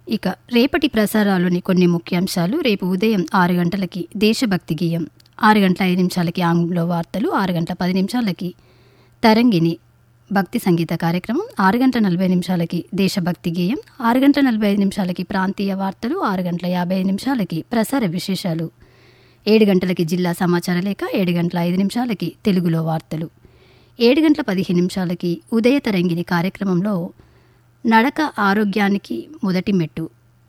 ఇక రేపటి ప్రసారాల్లోని కొన్ని ముఖ్యాంశాలు రేపు ఉదయం ఆరు గంటలకి దేశభక్తి గేయం ఆరు గంటల ఐదు నిమిషాలకి ఆంగ్లంలో వార్తలు ఆరు గంటల పది నిమిషాలకి తరంగిణి భక్తి సంగీత కార్యక్రమం ఆరు గంటల నలభై నిమిషాలకి దేశభక్తి గేయం ఆరు గంటల నలభై ఐదు నిమిషాలకి ప్రాంతీయ వార్తలు ఆరు గంటల యాభై ఐదు నిమిషాలకి ప్రసార విశేషాలు ఏడు గంటలకి జిల్లా సమాచార లేఖ ఏడు గంటల ఐదు నిమిషాలకి తెలుగులో వార్తలు ఏడు గంటల పదిహేను నిమిషాలకి ఉదయ తరంగిణి కార్యక్రమంలో నడక ఆరోగ్యానికి మొదటి మెట్టు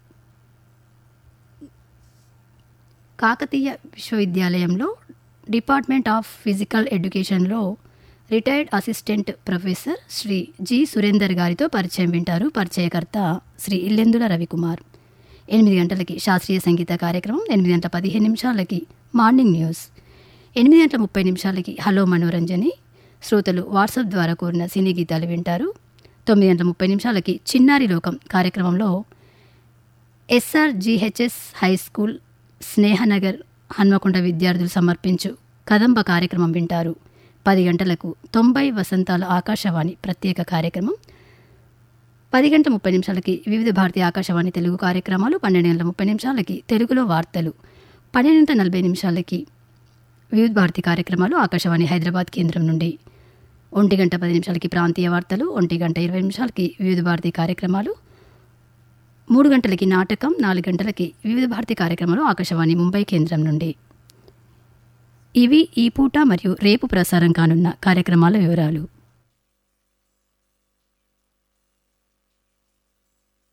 కాకతీయ విశ్వవిద్యాలయంలో డిపార్ట్మెంట్ ఆఫ్ ఫిజికల్ ఎడ్యుకేషన్లో retired assistant professor Shri G Surender గారితో పరిచయం వింటారు పరిచయకర్త శ్రీ ఇల్లెందుల రవికుమార్ ఎనిమిది గంటలకి శాస్త్రీయ సంగీత కార్యక్రమం ఎనిమిది గంటల పదిహేను నిమిషాలకి మార్నింగ్ న్యూస్ ఎనిమిది గంటల ముప్పై నిమిషాలకి హలో మనోరంజని శ్రోతలు వాట్సాప్ ద్వారా కోరిన సినీ గీతాలు వింటారు తొమ్మిది గంటల ముప్పై నిమిషాలకి చిన్నారి లోకం కార్యక్రమంలో SR GHS high school Snehanagar Hanmakonda విద్యార్థులు సమర్పించు కదంబ కార్యక్రమం వింటారు పది గంటలకు తొంభై వసంతాల ఆకాశవాణి ప్రత్యేక కార్యక్రమం పది గంటల ముప్పై నిమిషాలకి వివిధ భారతీయ ఆకాశవాణి తెలుగు కార్యక్రమాలు పన్నెండు గంటల ముప్పై నిమిషాలకి తెలుగులో వార్తలు పన్నెండు గంటల నలభై నిమిషాలకి వివిధ భారతి కార్యక్రమాలు ఆకాశవాణి హైదరాబాద్ కేంద్రం నుండి ఒంటి గంట పది నిమిషాలకి ప్రాంతీయ వార్తలు ఒంటి గంట ఇరవై నిమిషాలకి వివిధ భారతి కార్యక్రమాలు మూడు గంటలకి నాటకం నాలుగు గంటలకి వివిధ భారతి కార్యక్రమాలు ఆకాశవాణి ముంబై కేంద్రం నుండి ఇవి ఈ పూట మరియు రేపు ప్రసారం కానున్న కార్యక్రమాల వివరాలు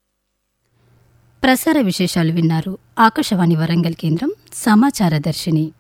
ప్రసార విశేషాలు విన్నారు ఆకాశవాణి వరంగల్ కేంద్రం సమాచార దర్శిని